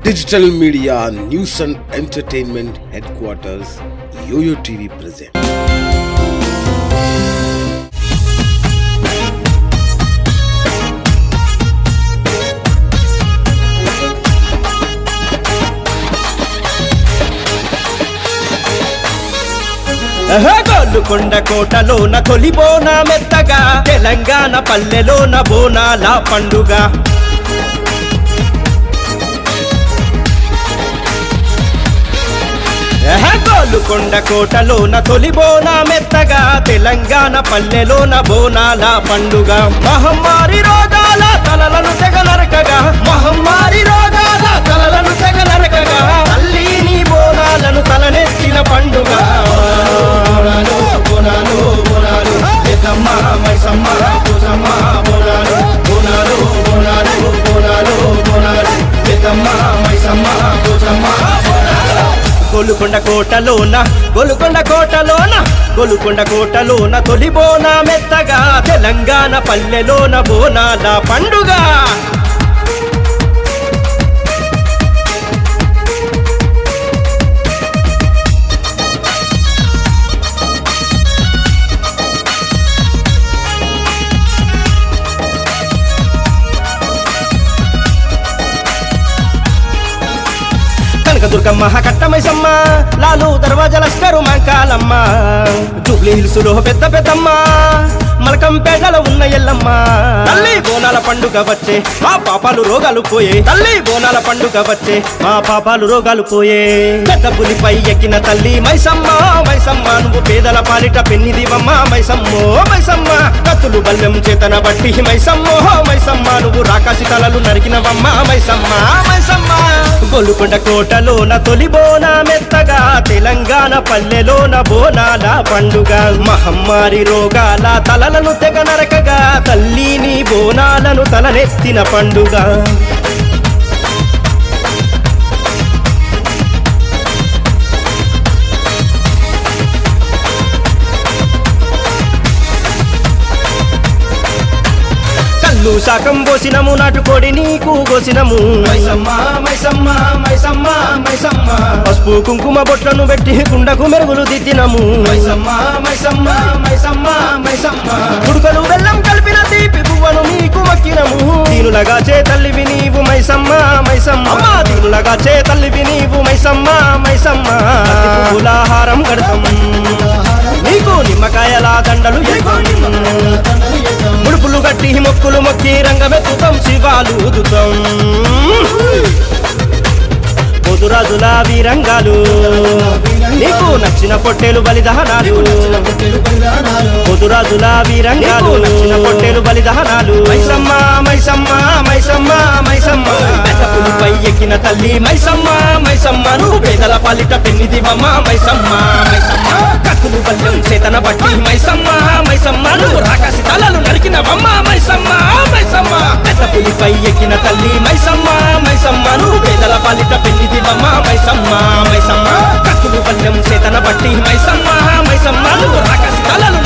Digital Media News and Entertainment Headquarters, Yoyo TV present. Golconda కోటలోన తొలి బోన మెత్తగా తెలంగాణ పల్లెలోన బోనాల పండుగ గోల్కొండ కోటలోన తొలి బోన మెత్తగా తెలంగాణ పల్లెలోన బోనాల పండుగ మహమ్మారి రోగాల తలలను తెగ నరకగా మహమ్మారి రోగాల తలలను తెగ నరకగా తల్లిని బోనాలను తలనెత్తిన పండుగ బోనాలు బోనాలు బోనాలు పెద్దమ్మ మైసమ్మ పూసమ్మ బోనాలు బోనాలు బోనాలు బోనాలు బోనాలు పెద్దమ్మ మైసమ్మ పూసమ్మ గోలుకొండ కోటలోన గోలుకొండ కోటలోన గోలుకొండ కోటలోన తొలి బోన మెత్తగా తెలంగాణ పల్లెలోన బోనాల పండుగ కనకదుర్గమ్మ కట్టమైసమ్మ లాలు దర్వాజ లస్కరు మంకాలమ్మ జూబ్లీ హిల్స్ లో పెద్ద పెద్దమ్మ మలకంపేటలో ఉన్న ఎల్లమ్మ తల్లి బోనాల పండుగ వచ్చే మా పాపాలు రోగాలు పోయే తల్లి బోనాల పండుగ వచ్చే మా పాపాలు రోగాలు పోయే పెద్ద పులిపై ఎక్కిన తల్లి మైసమ్మ మైసమ్మ నువ్వు పేదల పాలిట పెన్నిదివమ్మ మైసమ్మో మైసమ్మ కత్తులు బల్లెం చేతన బట్టి మైసమ్మో మైసమ్మ నువ్వు రాకాసి తలలు నరికినవమ్మ మైసమ్మ మైసమ్మ గొల్లుకొండ కోటలోన తొలి బోన మెత్తగా తెలంగాణ పల్లెలోన బోనాల పండుగ మహమ్మారి రోగాల తలలను తెగ నరకగా తల్లిని బోనాలను తలనెత్తిన పండుగ కళ్ళు శాకం పోసినము నాటుకోడి నీకు కోసినము మైసమ్మ మైసమ్మ మైసమ్మ మైసమ్మ పసుపు కుంకుమ బొట్లను పెట్టి కుండకు మెరుగులు దిద్దినము మైసమ్మ మైసమ్మ మైసమ్మ మైసమ్మ గుడుకలు బెల్లం కలిపిన తీపి పువ్వను నీకు మక్కినము దీనులగా చే తల్లివి నీవు మైసమ్మ మైసమ్మ దీనులగా చే తల్లివి నీవు మైసమ్మ మైసమ్మ పులాహారం కడతాం నీకు నిమ్మకాయల దండలు ఎగొం. ముడుపులు గట్టి మొక్కులు మొక్కి రంగమెత్తుతాం శివాలు ఊదుతాం పొదురాజుల వీరంగాలు నీకు నచ్చిన పొట్టేలు బలిదహనాలు పొదురాజుల వీరంగాలు నచ్చిన పొట్టేలు బలిదహనాలు మైసమ్మ మైసమ్మ మైసమ్మ మైసమ్మ పెద్ద పులిపై ఎక్కిన తల్లి మైసమ్మ మైసమ్మ నువ్వు పేదల పాలిట పెన్నిదివమ్మ మైసమ్మ మైసమ్మ కత్తులు బల్యం చేతన బట్టి మైసమ్మ మైసమ్మ నువ్వు రాకాసి తలలు నరికినవమ్మ మైసమ్మ మైసమ్మ పెద్ద పులిపై ఎక్కిన తల్లి మైసమ్మ మైసమ్మ నువ్వు పేదల పాలిట పెన్నిదివమ్మ మైసమ్మ మైసమ్మ కత్తులు బల్యం చేతన బట్టి మైసమ్మ మైసమ్మ నువ్వు రాకాసి తలలు